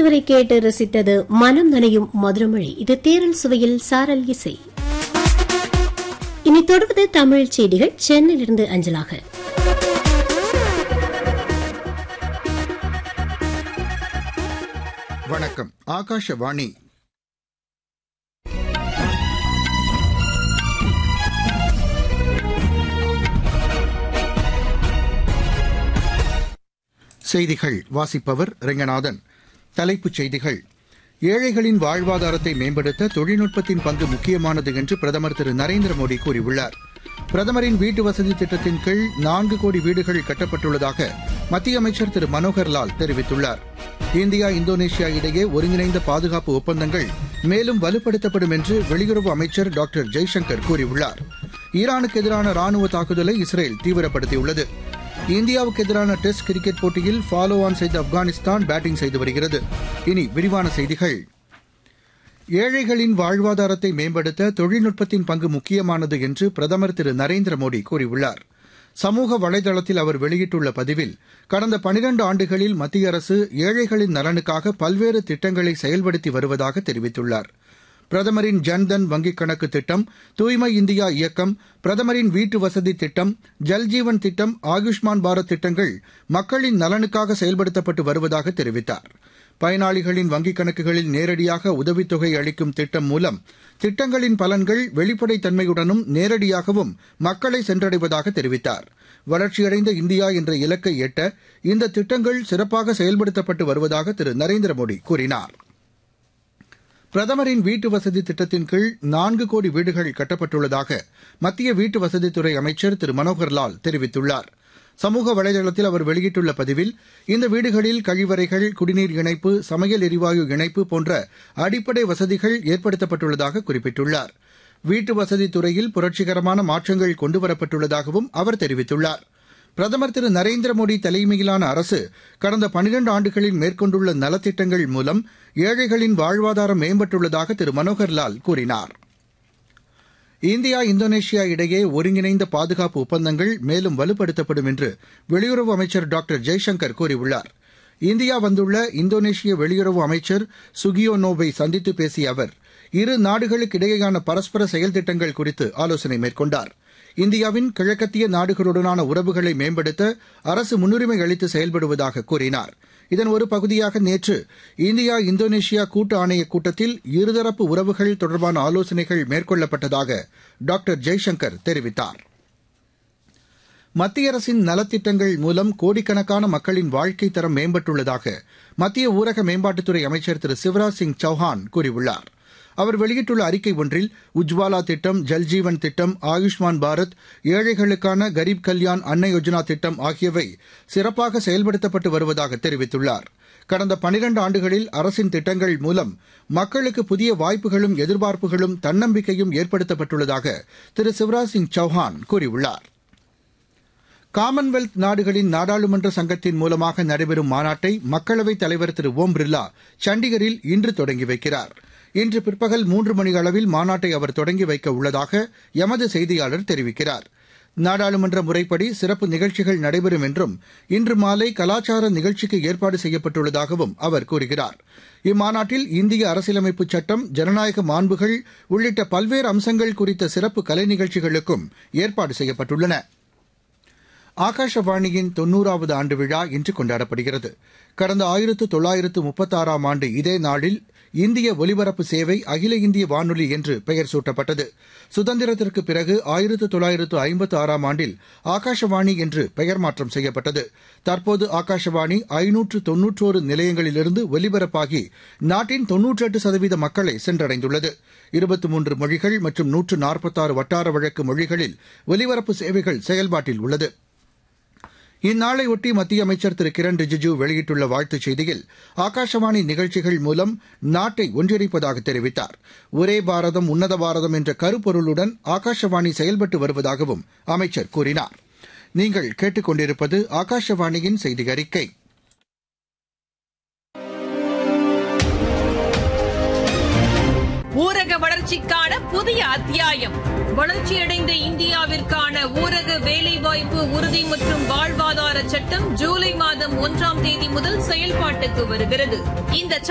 இதுவரை கேட்டு ரசித்தது மனம் நனையும் மதுரமொழி இது தேரல் சுவையில் சாரல் இசை இனி தொடர்வது தமிழ் செய்திகள் சென்னையிலிருந்து அஞ்சலாக வணக்கம் ஆகாஷவாணி செய்திகள் வாசிப்பவர் ரெங்கநாதன் தலைப்புச் செய்திகள் ஏழைகளின் வாழ்வாதாரத்தை மேம்படுத்த தொழில்நுட்பத்தின் பங்கு முக்கியமானது என்று பிரதமர் திரு நரேந்திர மோடி கூறியுள்ளார் பிரதமரின் வீட்டு வசதி திட்டத்தின் கீழ் நான்கு கோடி வீடுகள் கட்டப்பட்டுள்ளதாக மத்திய அமைச்சர் திரு மனோகர்லால் தெரிவித்துள்ளார் இந்தியா இந்தோனேஷியா இடையே ஒருங்கிணைந்த பாதுகாப்பு ஒப்பந்தங்கள் மேலும் வலுப்படுத்தப்படும் என்று வெளியுறவு அமைச்சர் டாக்டர் ஜெய்சங்கர் கூறியுள்ளார் ஈரானுக்கு எதிரான ராணுவ தாக்குதலை இஸ்ரேல் தீவிரப்படுத்தியுள்ளது இந்தியாவுக்கு எதிரான டெஸ்ட் கிரிக்கெட் போட்டியில் ஃபாலோ ஆன் செய்த ஆப்கானிஸ்தான் பேட்டிங் செய்து வருகிறது இனி விரிவான செய்திகள் ஏழைகளின் வாழ்வாதாரத்தை மேம்படுத்த தொழில்நுட்பத்தின் பங்கு முக்கியமானது என்று பிரதமர் திரு நரேந்திர மோடி கூறியுள்ளார் சமூக வலைதளத்தில் அவர் வெளியிட்டுள்ள பதிவில் கடந்த பனிரண்டு ஆண்டுகளில் மத்திய அரசு ஏழைகளின் நலனுக்காக பல்வேறு திட்டங்களை செயல்படுத்தி வருவதாக தெரிவித்துள்ளார் பிரதமரின் ஜன்தன் வங்கிக் கணக்கு திட்டம் தூய்மை இந்தியா இயக்கம் பிரதமரின் வீட்டு வசதி திட்டம் ஜல்ஜீவன் திட்டம் ஆயுஷ்மான் பாரத் திட்டங்கள் மக்களின் நலனுக்காக செயல்படுத்தப்பட்டு வருவதாக தெரிவித்தார் பயனாளிகளின் வங்கிக் கணக்குகளில் நேரடியாக உதவித்தொகை அளிக்கும் திட்டம் மூலம் திட்டங்களின் பலன்கள் வெளிப்படைத்தன்மையுடனும் நேரடியாகவும் மக்களை சென்றடைவதாக தெரிவித்தார் வளர்ச்சியடைந்த இந்தியா என்ற இலக்கை எட்ட இந்த திட்டங்கள் சிறப்பாக செயல்படுத்தப்பட்டு வருவதாக திரு நரேந்திர மோடி கூறினார் பிரதமரின் வீட்டு வசதி திட்டத்தின் கீழ் நான்கு கோடி வீடுகள் கட்டப்பட்டுள்ளதாக மத்திய வீட்டு வசதித்துறை அமைச்சர் திரு மனோகர்லால் தெரிவித்துள்ளார் சமூக வலைதளத்தில் அவர் வெளியிட்டுள்ள பதிவில் இந்த வீடுகளில் கழிவறைகள் குடிநீர் இணைப்பு சமையல் எரிவாயு இணைப்பு போன்ற அடிப்படை வசதிகள் ஏற்படுத்தப்பட்டுள்ளதாக குறிப்பிட்டுள்ளார் வீட்டு வசதி துறையில் புரட்சிகரமான மாற்றங்கள் கொண்டுவரப்பட்டுள்ளதாகவும் அவர் தெரிவித்துள்ளார் பிரதமர் திரு நரேந்திர மோடி தலைமையிலான அரசு கடந்த பனிரண்டு ஆண்டுகளில் மேற்கொண்டுள்ள நலத்திட்டங்கள் மூலம் ஏழைகளின் வாழ்வாதாரம் மேம்பட்டுள்ளதாக திரு மனோகர்லால் கூறினார் இந்தியா இந்தோனேஷியா இடையே ஒருங்கிணைந்த பாதுகாப்பு ஒப்பந்தங்கள் மேலும் வலுப்படுத்தப்படும் என்று வெளியுறவு அமைச்சர் டாக்டர் ஜெய்சங்கர் கூறியுள்ளார் இந்தியா வந்துள்ள இந்தோனேஷிய வெளியுறவு அமைச்சர் சுகியோனோவை சந்தித்து பேசிய அவர் இரு நாடுகளுக்கு இடையேயான பரஸ்பர செயல்திட்டங்கள் குறித்து ஆலோசனை மேற்கொண்டார் இந்தியாவின் கிழக்கத்திய நாடுகளுடனான உறவுகளை மேம்படுத்த அரசு முன்னுரிமை அளித்து செயல்படுவதாக கூறினார் இதன் ஒரு பகுதியாக நேற்று இந்தியா இந்தோனேஷியா கூட்டு ஆணையக் கூட்டத்தில் இருதரப்பு உறவுகள் தொடர்பான ஆலோசனைகள் மேற்கொள்ளப்பட்டதாக டாக்டர் ஜெய்சங்கர் தெரிவித்தார் மத்திய அரசின் நலத்திட்டங்கள் மூலம் கோடிக்கணக்கான மக்களின் வாழ்க்கை தரம் மேம்பட்டுள்ளதாக மத்திய ஊரக மேம்பாட்டுத்துறை அமைச்சர் திரு சிவராஜ் சிங் சௌஹான் கூறியுள்ளார் அவர் வெளியிட்டுள்ள அறிக்கை ஒன்றில் உஜ்வாலா திட்டம் ஜல்ஜீவன் திட்டம் ஆயுஷ்மான் பாரத் ஏழைகளுக்கான கரீப் கல்யாண் அன்ன யோஜனா திட்டம் ஆகியவை சிறப்பாக செயல்படுத்தப்பட்டு வருவதாக தெரிவித்துள்ளார் கடந்த பனிரண்டு ஆண்டுகளில் அரசின் திட்டங்கள் மூலம் மக்களுக்கு புதிய வாய்ப்புகளும் எதிர்பார்ப்புகளும் தன்னம்பிக்கையும் ஏற்படுத்தப்பட்டுள்ளதாக திரு சிவராஜ் சிங் சௌஹான் கூறியுள்ளார் காமன்வெல்த் நாடுகளின் நாடாளுமன்ற சங்கத்தின் மூலமாக நடைபெறும் மாநாட்டை மக்களவைத் தலைவர் திரு ஓம் பிர்லா சண்டிகரில் இன்று தொடங்கி வைக்கிறார் இன்று பிற்பகல் மூன்று மணி அளவில் மாநாட்டை அவர் தொடங்கி வைக்க உள்ளதாக எமது செய்தியாளர் தெரிவிக்கிறார் நாடாளுமன்ற முறைப்படி சிறப்பு நிகழ்ச்சிகள் நடைபெறும் என்றும் இன்று மாலை கலாச்சார நிகழ்ச்சிக்கு ஏற்பாடு செய்யப்பட்டுள்ளதாகவும் அவர் கூறுகிறார் இம்மாநாட்டில் இந்திய அரசியலமைப்பு சட்டம் ஜனநாயக மாண்புகள் உள்ளிட்ட பல்வேறு அம்சங்கள் குறித்த சிறப்பு கலை நிகழ்ச்சிகளுக்கும் ஏற்பாடு செய்யப்பட்டுள்ளன ஆகாஷவாணியின் தொன்னூறாவது ஆண்டு விழா இன்று கொண்டாடப்படுகிறது கடந்த ஆயிரத்து தொள்ளாயிரத்து முப்பத்தாறாம் ஆண்டு இதே நாளில் இந்திய ஒலிபரப்பு சேவை அகில இந்திய வானொலி என்று பெயர் சூட்டப்பட்டது சுதந்திரத்திற்கு பிறகு ஆயிரத்து தொள்ளாயிரத்து ஐம்பத்து ஆறாம் ஆண்டில் ஆகாஷவாணி என்று பெயர் மாற்றம் செய்யப்பட்டது தற்போது ஆகாஷவாணி ஐநூற்று தொன்னூற்றோரு நிலையங்களிலிருந்து ஒலிபரப்பாகி நாட்டின் தொன்னூற்றெட்டு சதவீத மக்களை சென்றடைந்துள்ளது இருபத்தி மூன்று மொழிகள் மற்றும் நூற்று நாற்பத்தாறு வட்டார வழக்கு மொழிகளில் ஒலிபரப்பு சேவைகள் செயல்பாட்டில் உள்ளது இந்நாளையொட்டி மத்திய அமைச்சர் திரு கிரண் ரிஜிஜு வெளியிட்டுள்ள வாழ்த்துச் செய்தியில் ஆகாஷவாணி நிகழ்ச்சிகள் மூலம் நாட்டை ஒன்றிணைப்பதாக தெரிவித்தார் ஒரே பாரதம் உன்னத பாரதம் என்ற கருப்பொருளுடன் ஆகாஷவாணி செயல்பட்டு வருவதாகவும் அமைச்சர் கூறினார் நீங்கள் கேட்டுக்கொண்டிருப்பது ஆகாஷவாணியின் செய்தி அறிக்கை ஊரக வளர்ச்சிக்கான புதிய அத்தியாயம் வளர்ச்சியடைந்த இந்தியாவிற்கான ஊரக வேலைவாய்ப்பு உறுதி மற்றும் வாழ்வாதார சட்டம் ஜூலை மாதம் ஒன்றாம் தேதி முதல் செயல்பாட்டுக்கு வருகிறது இந்த